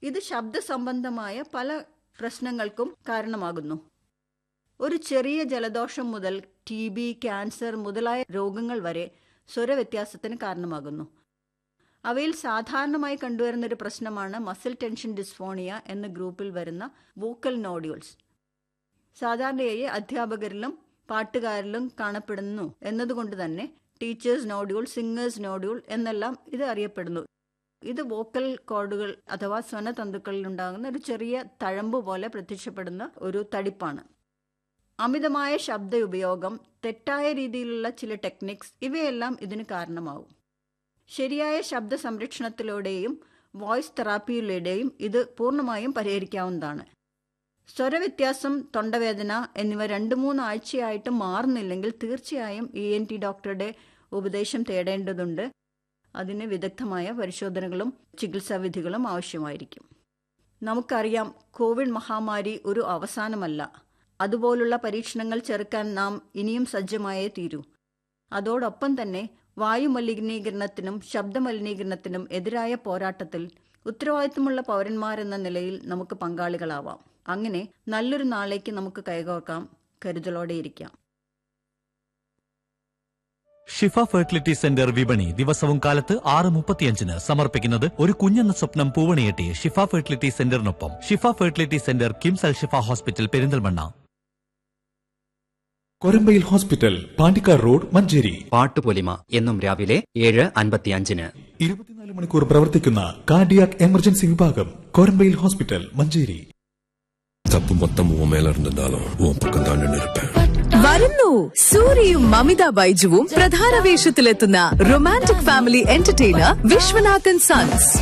ഇത് ശബ്ദ സംബന്ധമായ പല പ്രശ്നങ്ങൾക്കും കാരണമാകുന്നു ഒരു ചെറിയ ജലദോഷം മുതൽ ടി ബി ക്യാൻസർ മുതലായ രോഗങ്ങൾ വരെ സ്വരവ്യത്യാസത്തിന് കാരണമാകുന്നു അവയിൽ സാധാരണമായി കണ്ടുവരുന്ന ഒരു പ്രശ്നമാണ് മസിൽ ടെൻഷൻ ഡിസ്ഫോണിയ എന്ന ഗ്രൂപ്പിൽ വരുന്ന വോക്കൽ നോഡ്യൂൾസ് സാധാരണയായി അധ്യാപകരിലും പാട്ടുകാരിലും കാണപ്പെടുന്നു എന്നതുകൊണ്ട് തന്നെ ടീച്ചേഴ്സ് നോഡ്യൂൾ സിംഗേഴ്സ് നോഡ്യൂൾ എന്നെല്ലാം ഇത് അറിയപ്പെടുന്നു ഇത് വോക്കൽ കോഡുകൾ അഥവാ സ്വനതന്തുക്കളിൽ ഉണ്ടാകുന്ന ഒരു ചെറിയ തഴമ്പ് പോലെ പ്രത്യക്ഷപ്പെടുന്ന ഒരു തടിപ്പാണ് അമിതമായ ശബ്ദ ഉപയോഗം തെറ്റായ രീതിയിലുള്ള ചില ടെക്നിക്സ് ഇവയെല്ലാം ഇതിന് കാരണമാവും ശരിയായ ശബ്ദ സംരക്ഷണത്തിലൂടെയും വോയിസ് തെറാപ്പിയിലൂടെയും ഇത് പൂർണ്ണമായും പരിഹരിക്കാവുന്നതാണ് സ്വരവ്യത്യാസം തൊണ്ടവേദന എന്നിവ രണ്ട് മൂന്ന് ആഴ്ചയായിട്ട് മാറുന്നില്ലെങ്കിൽ തീർച്ചയായും ഇ എൻ ടി ഡോക്ടറുടെ ഉപദേശം തേടേണ്ടതുണ്ട് അതിന് വിദഗ്ധമായ പരിശോധനകളും ചികിത്സാവിധികളും ആവശ്യമായിരിക്കും നമുക്കറിയാം കോവിഡ് മഹാമാരി ഒരു അവസാനമല്ല അതുപോലുള്ള പരീക്ഷണങ്ങൾ ചെറുക്കാൻ നാം ഇനിയും സജ്ജമായേ തീരൂ അതോടൊപ്പം തന്നെ വായുമലിനീകരണത്തിനും ശബ്ദമലിനീകരണത്തിനും എതിരായ പോരാട്ടത്തിൽ ഉത്തരവാദിത്തമുള്ള പൗരന്മാരെന്ന നിലയിൽ നമുക്ക് പങ്കാളികളാവാം അങ്ങനെ നല്ലൊരു നാളേക്ക് നമുക്ക് കൈകോർക്കാം കരുതലോടെയിരിക്കാം ഷിഫ ഫെർട്ടിലിറ്റി സെന്റർ വിപണി ദിവസവും കാലത്ത് ആറ് മുപ്പത്തിയഞ്ചിന് സമർപ്പിക്കുന്നത് ഒരു കുഞ്ഞെന്ന സ്വപ്നം പൂവണിയെട്ടി ഷിഫ ഫെർട്ടിലിറ്റി സെന്ററിനൊപ്പം Shifa fertility centre KIMS Al Shifa hospital Perinthalmanna കൊരമ്പയിൽ ഹോസ്പിറ്റൽ പാണ്ടിക്കാർ റോഡ് മഞ്ചേരി പാട്ടുപൊലിമ എന്നും രാവിലെ ഏഴ് അൻപത്തിയഞ്ചിന് ഇരുപത്തിനാല് മണിക്കൂർ പ്രവർത്തിക്കുന്ന കാർഡിയാക് എമർജൻസി വിഭാഗം കൊരമ്പയിൽ ഹോസ്പിറ്റൽ മഞ്ചേരി தப்பு மொத்தம் உன் மேல இருந்திருந்தாலும் உன் பக்கம் தான் நின்று இருப்பேன் വരുന്നു സൂര്യയും മമിത ബൈജുവും പ്രധാന വേഷത്തിലെത്തുന്ന romantic family entertainer Viswanathan sons